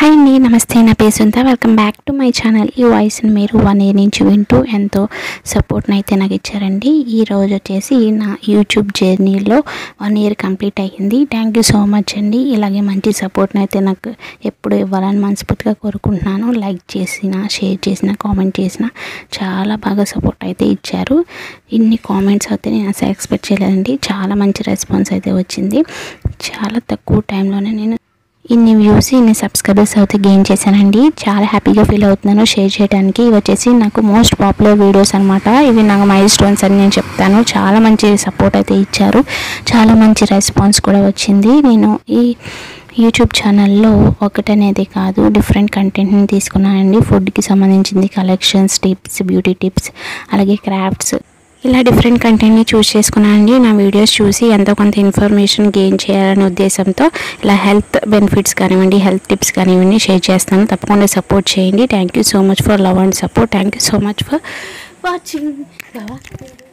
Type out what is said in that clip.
hi అండి నమస్తే నా పేరు సుంత welcome back to my channel ఈ వాయిస్ని మీరు వన్ ఇయర్ నుంచి వింటూ ఎంతో సపోర్ట్ని అయితే నాకు ఇచ్చారండి ఈ రోజు వచ్చేసి నా యూట్యూబ్ జర్నీలో వన్ ఇయర్ కంప్లీట్ అయ్యింది థ్యాంక్ యూ సో మచ్ అండి ఇలాగే మంచి సపోర్ట్ని అయితే నాకు ఎప్పుడు ఇవ్వాలని మనస్ఫూర్తిగా కోరుకుంటున్నాను లైక్ చేసిన షేర్ చేసిన కామెంట్ చేసిన చాలా బాగా సపోర్ట్ అయితే ఇచ్చారు ఇన్ని కామెంట్స్ అయితే నేను అసలు ఎక్స్పెక్ట్ చేయలేదండి చాలా మంచి రెస్పాన్స్ అయితే వచ్చింది చాలా తక్కువ టైంలోనే నేను ఇన్ని వ్యూస్ ఇన్ని సబ్స్క్రైబర్స్ అయితే గెయిన్ చేశానండి చాలా హ్యాపీగా ఫీల్ అవుతున్నాను షేర్ చేయడానికి ఇవి వచ్చేసి నాకు మోస్ట్ పాపులర్ వీడియోస్ అనమాట ఇవి నాకు మైల్ స్టోన్స్ అని నేను చెప్తాను చాలా మంచి సపోర్ట్ అయితే ఇచ్చారు చాలా మంచి రెస్పాన్స్ కూడా వచ్చింది నేను ఈ యూట్యూబ్ ఛానల్లో ఒకటనేది కాదు డిఫరెంట్ కంటెంట్ని తీసుకున్నానండి ఫుడ్కి సంబంధించింది కలెక్షన్స్ టిప్స్ బ్యూటీ టిప్స్ అలాగే క్రాఫ్ట్స్ ఇలా డిఫరెంట్ కంటెంట్ని చూస్ చేసుకున్నానండి నా వీడియోస్ చూసి ఎంతో కొంత ఇన్ఫర్మేషన్ గెయిన్ చేయాలనే ఉద్దేశంతో ఇలా హెల్త్ బెనిఫిట్స్ కానివ్వండి హెల్త్ టిప్స్ కానివ్వండి షేర్ చేస్తాను తప్పకుండా సపోర్ట్ చేయండి thank you so much for love and support thank you so much for watching